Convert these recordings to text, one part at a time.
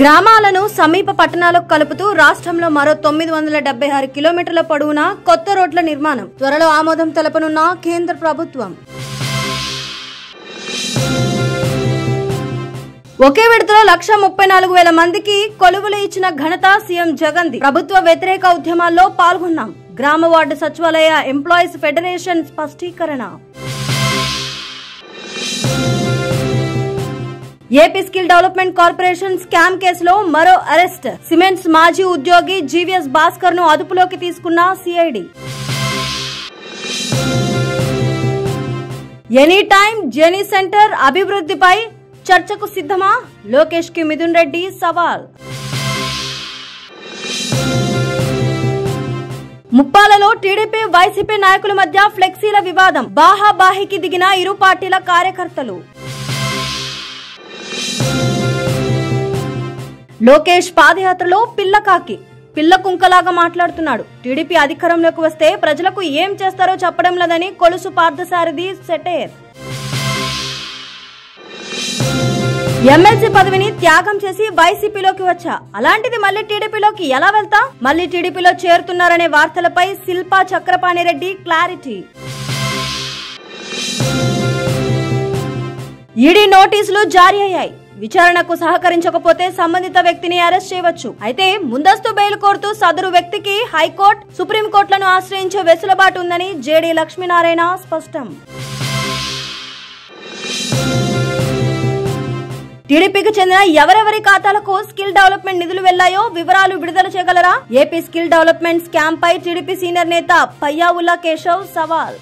గ్రామాలను సమీప పట్టణాలకు కలుపుతూ రాష్ట్రంలో మరో తొమ్మిది వందల డెబ్బై ఆరు కిలోమీటర్ల పొడవున కొత్త రోడ్ల నిర్మాణం త్వరలో ఆమోదం తెలపనున్న కేంద్ర ప్రభుత్వం ఒకే విడతలో లక్ష ముప్పై నాలుగు వేల మందికి కొలువులు ఇచ్చిన ఘనత సీఎం జగన్ది ప్రభుత్వ వ్యతిరేక ఉద్యమాల్లో పాల్గొన్నాం గ్రామ వార్డు సచివాలయ ఎంప్లాయీస్ ఫెడరేషన్ స్పష్టీకరణ AP skill development corporation scam కేసులో మరో అరెస్ట్ సిమెంట్స్ మాజీ ఉద్యోగి జీవీఎస్ భాస్కర్ ను అదుపులోకి తీసుకున్న సిఐడి ఎనీ టైం జెనీ సెంటర్ అభివృద్ధిపై చర్చకు సిద్ధమా లోకేష్ కి మిథున్ రెడ్డి సవాల్ ముప్పాలలో టీడీపీ వైసీపీ నాయకుల మధ్య ఫ్లెక్సీల వివాదం బాహాబాహికి దిగిన ఇరు పార్టీల కార్యకర్తలు లోకేష్ పాదయాత్రలో పిల్లకాకి పిల్ల కుంకలాగా మాట్లాడుతున్నాడు టీడీపీ అధికారంలోకి వస్తే ప్రజలకు ఏం చేస్తారో చెప్పడం లేదని కొలుసు పార్థసారథి సెటేర్ ఎమ్మెల్సీ పదవిని త్యాగం చేసి వైసీపీలోకి వచ్చా అలాంటిది మళ్ళీ టీడీపీలోకి ఎలా వెళ్తా మళ్ళీ టీడీపీలో చేరుతున్నారనే వార్తలపై శిల్పా చక్రపాణి రెడ్డి క్లారిటీ ఈడీ నోటీసులు జారీ అయ్యాయి విచారణకు సహకరించకపోతే సంబంధిత వ్యక్తిని అరెస్ట్ చేయవచ్చు అయితే ముందస్తు బెయిల్ కోరుతూ సదరు వ్యక్తికి హైకోర్టు సుప్రీంకోర్టులను ఆశ్రయించే వెసులుబాటు ఉందని జేడీ లక్ష్మీనారాయణ స్పష్టం టీడీపీకి చెందిన ఎవరెవరి ఖాతాలకు స్కిల్ డెవలప్మెంట్ నిధులు వెళ్లాయో వివరాలు విడుదల చేయగలరా ఏపీ స్కిల్ డెవలప్మెంట్ స్కామ్ పై టీడీపీ సీనియర్ నేత పయ్యావుల్లా కేశవ్ సవాల్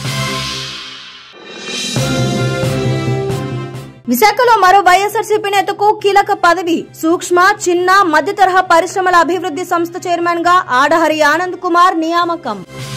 విశాఖలో మరో వైఎస్ఆర్సీపీ నేతకు కీలక పదవి సూక్ష్మ చిన్న మధ్య తరహా పరిశ్రమల అభివృద్ధి సంస్థ చైర్మన్ గా ఆడహరి ఆనంద్ కుమార్ నియామకం